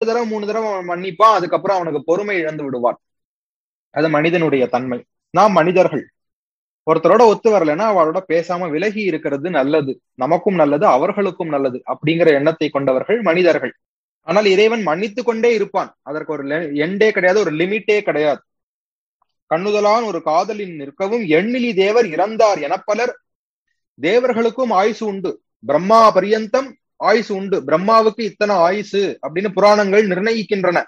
தடவை மூணு தடவை அவன் மன்னிப்பான் அதுக்கப்புறம் அவனுக்கு பொறுமை இழந்து விடுவான் அது மனிதனுடைய தன்மை நாம் மனிதர்கள் ஒருத்தரோட ஒத்து வரலைன்னா அவளோட பேசாம விலகி இருக்கிறது நல்லது நமக்கும் நல்லது அவர்களுக்கும் நல்லது அப்படிங்கிற எண்ணத்தை கொண்டவர்கள் மனிதர்கள் ஆனால் இறைவன் மன்னித்து கொண்டே இருப்பான் அதற்கு ஒரு எண்டே கிடையாது ஒரு லிமிட்டே கிடையாது கண்ணுதலான் ஒரு காதலின் நிற்கவும் எண்ணிலி தேவர் இறந்தார் என பலர் தேவர்களுக்கும் ஆயுசு உண்டு பிரம்மா பரியந்தம் ஆயுசு உண்டு பிரம்மாவுக்கு இத்தனை ஆயுசு அப்படின்னு புராணங்கள் நிர்ணயிக்கின்றன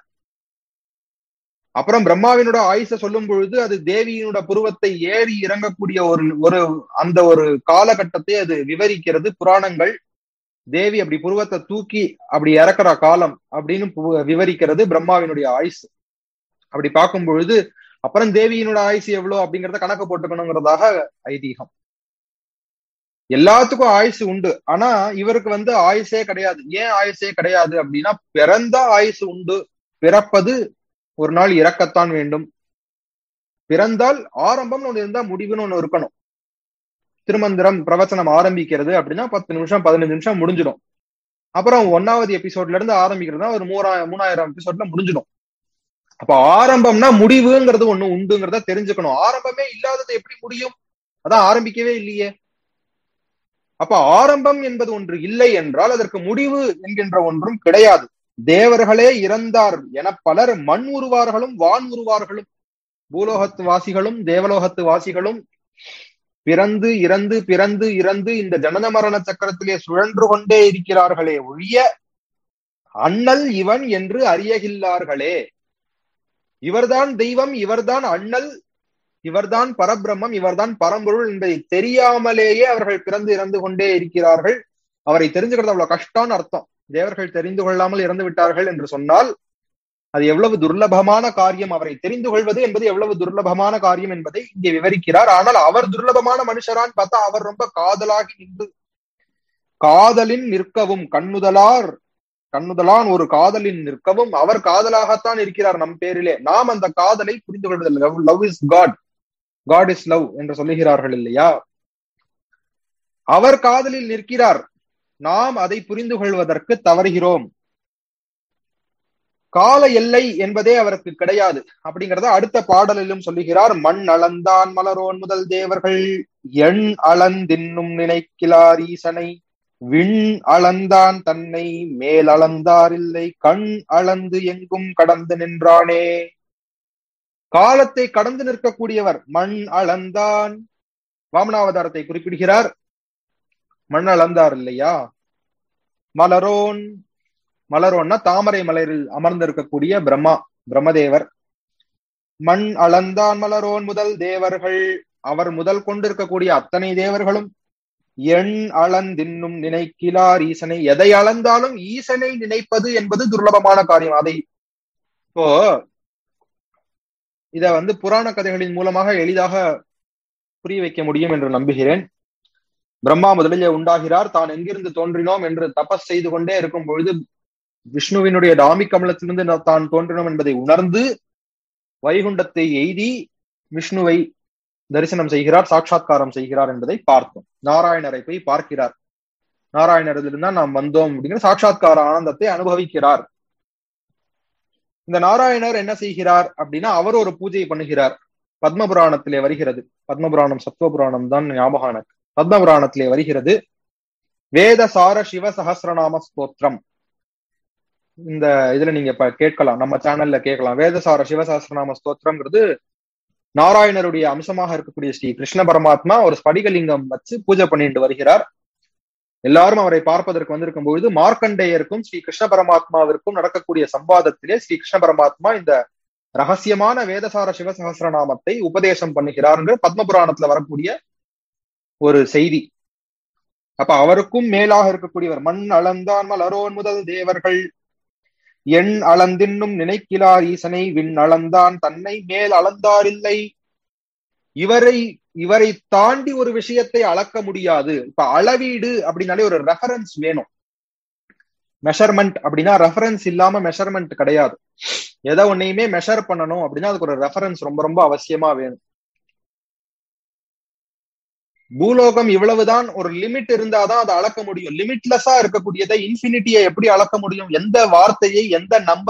அப்புறம் பிரம்மாவினோட ஆயுச சொல்லும் பொழுது அது தேவியினோட புருவத்தை ஏறி இறங்கக்கூடிய ஒரு ஒரு அந்த ஒரு காலகட்டத்தை அது விவரிக்கிறது புராணங்கள் தேவி அப்படி புருவத்தை தூக்கி அப்படி இறக்குற காலம் அப்படின்னு விவரிக்கிறது பிரம்மாவினுடைய ஆயுசு அப்படி பார்க்கும் பொழுது அப்புறம் தேவியினோட ஆயுசு எவ்வளவு அப்படிங்கறத கணக்கு போட்டுக்கணுங்கிறதாக ஐதீகம் எல்லாத்துக்கும் ஆயுசு உண்டு ஆனா இவருக்கு வந்து ஆயுசே கிடையாது ஏன் ஆயுசே கிடையாது அப்படின்னா பிறந்த ஆயுசு உண்டு பிறப்பது ஒரு நாள் இறக்கத்தான் வேண்டும் பிறந்தால் ஆரம்பம்னு ஒண்ணு இருந்தா முடிவுன்னு ஒண்ணு இருக்கணும் திருமந்திரம் பிரவச்சனம் ஆரம்பிக்கிறது அப்படின்னா பத்து நிமிஷம் பதினஞ்சு நிமிஷம் முடிஞ்சிடும் அப்புறம் ஒன்னாவது எபிசோட்ல இருந்து ஆரம்பிக்கிறதுனா ஒரு மூணாயிரம் மூணாயிரம் எபிசோட்ல முடிஞ்சிடும் அப்ப ஆரம்பம்னா முடிவுங்கிறது ஒண்ணு உண்டுங்கிறத தெரிஞ்சுக்கணும் ஆரம்பமே இல்லாதது எப்படி முடியும் அதான் ஆரம்பிக்கவே இல்லையே அப்ப ஆரம்பம் என்பது ஒன்று இல்லை என்றால் அதற்கு முடிவு என்கின்ற ஒன்றும் கிடையாது தேவர்களே இறந்தார் என பலர் மண் உருவார்களும் வான் உருவார்களும் பூலோகத்து வாசிகளும் தேவலோகத்து வாசிகளும் பிறந்து இறந்து பிறந்து இறந்து இந்த ஜனன மரண சக்கரத்திலே சுழன்று கொண்டே இருக்கிறார்களே ஒழிய அண்ணல் இவன் என்று அறியகில்லார்களே இவர்தான் தெய்வம் இவர்தான் அண்ணல் இவர்தான் பரபிரம்மம் இவர்தான் பரம்பொருள் என்பதை தெரியாமலேயே அவர்கள் பிறந்து இறந்து கொண்டே இருக்கிறார்கள் அவரை தெரிஞ்சுக்கிறது அவ்வளவு கஷ்டம்னு அர்த்தம் தேவர்கள் தெரிந்து கொள்ளாமல் இறந்து விட்டார்கள் என்று சொன்னால் அது எவ்வளவு துர்லபமான காரியம் அவரை தெரிந்து கொள்வது என்பது எவ்வளவு துர்லபமான காரியம் என்பதை இங்கே விவரிக்கிறார் ஆனால் அவர் துர்லபமான மனுஷரான்னு பார்த்தா அவர் ரொம்ப காதலாகி நின்று காதலின் நிற்கவும் கண்ணுதலார் கண்ணுதலான் ஒரு காதலின் நிற்கவும் அவர் காதலாகத்தான் இருக்கிறார் நம் பேரிலே நாம் அந்த காதலை புரிந்து கொள்வதில்லை love is God God is love என்று சொல்லுகிறார்கள் இல்லையா அவர் காதலில் நிற்கிறார் நாம் அதை புரிந்து கொள்வதற்கு தவறுகிறோம் கால எல்லை என்பதே அவருக்கு கிடையாது அப்படிங்கறத அடுத்த பாடலிலும் சொல்லுகிறார் மண் அளந்தான் மலரோன் முதல் தேவர்கள் எண் அளந்தின்னும் நினைக்கிறார் ஈசனை விண் அளந்தான் தன்னை மேல் அளந்தாரில்லை கண் அளந்து எங்கும் கடந்து நின்றானே காலத்தை கடந்து நிற்கக்கூடியவர் மண் அளந்தான் வாமனாவதாரத்தை குறிப்பிடுகிறார் மண் அளந்தார் இல்லையா மலரோன் மலரோன்னா தாமரை மலரில் அமர்ந்திருக்கக்கூடிய பிரம்மா பிரம்மதேவர் மண் அளந்தான் மலரோன் முதல் தேவர்கள் அவர் முதல் கொண்டிருக்கக்கூடிய அத்தனை தேவர்களும் எண் அளந்தின்னும் நினைக்கிறார் ஈசனை எதை அளந்தாலும் ஈசனை நினைப்பது என்பது துர்லபமான காரியம் அதை இப்போ இத வந்து புராண கதைகளின் மூலமாக எளிதாக புரிய வைக்க முடியும் என்று நம்புகிறேன் பிரம்மா முதலிலே உண்டாகிறார் தான் எங்கிருந்து தோன்றினோம் என்று தபஸ் செய்து கொண்டே இருக்கும் பொழுது விஷ்ணுவினுடைய டாமி கமலத்திலிருந்து தான் தோன்றினோம் என்பதை உணர்ந்து வைகுண்டத்தை எய்தி விஷ்ணுவை தரிசனம் செய்கிறார் சாட்சாத்காரம் செய்கிறார் என்பதை பார்த்தோம் நாராயணரை போய் பார்க்கிறார் நாராயணரிலிருந்து தான் நாம் வந்தோம் அப்படிங்கிற சாட்சாத்கார ஆனந்தத்தை அனுபவிக்கிறார் இந்த நாராயணர் என்ன செய்கிறார் அப்படின்னா அவர் ஒரு பூஜை பண்ணுகிறார் பத்ம புராணத்திலே வருகிறது பத்ம புராணம் சத்வ புராணம் தான் ஞாபகம் எனக்கு பத்ம புராணத்திலே வருகிறது வேத சார சிவ சகசிரநாம ஸ்தோத்திரம் இந்த இதுல நீங்க இப்ப கேட்கலாம் நம்ம சேனல்ல கேட்கலாம் வேதசார சிவசகசிரநாம ஸ்தோத்திரம்ங்கிறது நாராயணருடைய அம்சமாக இருக்கக்கூடிய ஸ்ரீ கிருஷ்ண பரமாத்மா ஒரு ஸ்படிகலிங்கம் வச்சு பூஜை பண்ணிட்டு வருகிறார் எல்லாரும் அவரை பார்ப்பதற்கு வந்திருக்கும் பொழுது மார்க்கண்டேயருக்கும் ஸ்ரீ கிருஷ்ண பரமாத்மாவிற்கும் நடக்கக்கூடிய சம்பாதத்திலே ஸ்ரீ கிருஷ்ண பரமாத்மா இந்த ரகசியமான வேதசார சிவசகசிரநாமத்தை உபதேசம் பண்ணுகிறார்ங்கிற பத்ம புராணத்துல வரக்கூடிய ஒரு செய்தி அப்ப அவருக்கும் மேலாக இருக்கக்கூடியவர் மண் அளந்தான் மலரோன் முதல் தேவர்கள் எண் அளந்தின்னும் நினைக்கிறார் ஈசனை விண் அளந்தான் தன்னை மேல் அளந்தாரில்லை இவரை இவரை தாண்டி ஒரு விஷயத்தை அளக்க முடியாது இப்ப அளவீடு அப்படின்னாலே ஒரு ரெஃபரன்ஸ் வேணும் மெஷர்மெண்ட் அப்படின்னா ரெஃபரன்ஸ் இல்லாம மெஷர்மெண்ட் கிடையாது எதை ஒன்னையுமே மெஷர் பண்ணணும் அப்படின்னா அதுக்கு ஒரு ரெஃபரன்ஸ் ரொம்ப ரொம்ப அவசியமா வேணும் பூலோகம் இவ்வளவுதான் ஒரு லிமிட் இருந்தாதான் அதை அளக்க முடியும் லிமிட்லெஸ்ஸா இருக்கக்கூடியதை இன்ஃபினிட்டியை எப்படி அளக்க முடியும் எந்த வார்த்தையை எந்த நம்பர்